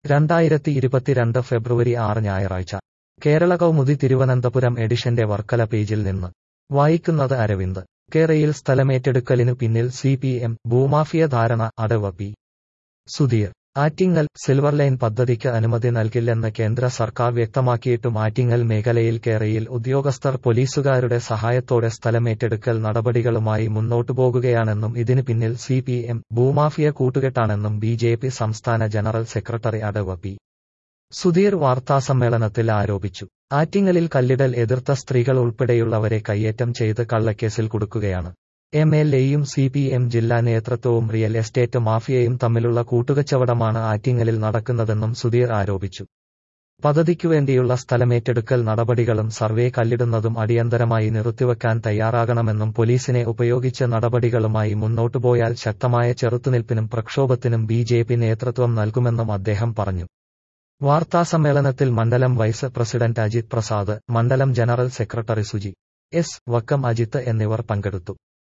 രണ്ടായിരത്തി ഇരുപത്തിരണ്ട് ഫെബ്രുവരി ആറ് ഞായറാഴ്ച കേരള കൗമുദി തിരുവനന്തപുരം എഡിഷന്റെ വർക്കല പേജിൽ നിന്ന് വായിക്കുന്നത് അരവിന്ദ് കേരയിൽ സ്ഥലമേറ്റെടുക്കലിനു പിന്നിൽ സി പി എം ഭൂമാഫിയ ധാരണ അടവ് P Sudheer Attingal silver line പദ്ധതിക്ക് അനുമതി നൽകില്ലെന്ന് കേന്ദ്ര സർക്കാർ വ്യക്തമാക്കിയിട്ടും ആറ്റിങ്ങൽ മേഖലയിൽ കേരയിൽ ഉദ്യോഗസ്ഥർ പോലീസുകാരുടെ സഹായത്തോടെ സ്ഥലമേറ്റെടുക്കൽ നടപടികളുമായി മുന്നോട്ടു പോകുകയാണെന്നും ഇതിന് പിന്നിൽ സി പി എം ഭൂമാഫിയ കൂട്ടുകെട്ടാണെന്നും ബി ജെ പി സംസ്ഥാന ജനറൽ സെക്രട്ടറി അടവ് പി സുധീർ വാർത്താസമ്മേളനത്തിൽ ആരോപിച്ചു ആറ്റിങ്ങലിൽ കല്ലിടൽ എതിർത്ത സ്ത്രീകൾ ഉൾപ്പെടെയുള്ളവരെ കയ്യേറ്റം ചെയ്ത് കള്ളക്കേസിൽ കുടുക്കുകയാണ് എം എൽ എയും സി പി എം ജില്ലാ നേതൃത്വവും റിയൽ എസ്റ്റേറ്റ് മാഫിയയും തമ്മിലുള്ള കൂട്ടുകച്ചവടമാണ് ആറ്റിങ്ങലിൽ നടക്കുന്നതെന്നും സുധീർ ആരോപിച്ചു പദ്ധതിക്കുവേണ്ടിയുള്ള സ്ഥലമേറ്റെടുക്കൽ നടപടികളും സർവേ കല്ലിടുന്നതും അടിയന്തരമായി നിർത്തിവെക്കാൻ തയ്യാറാകണമെന്നും പോലീസിനെ ഉപയോഗിച്ച് നടപടികളുമായി മുന്നോട്ടുപോയാൽ ശക്തമായ ചെറുത്തുനിൽപ്പിനും പ്രക്ഷോഭത്തിനും ബി ജെ പി നേതൃത്വം നൽകുമെന്നും അദ്ദേഹം പറഞ്ഞു വാർത്താസമ്മേളനത്തിൽ മണ്ഡലം വൈസ് പ്രസിഡന്റ് അജിത് പ്രസാദ് മണ്ഡലം general secretary Suji S Vakkom Ajith എന്നിവർ പങ്കെടുത്തു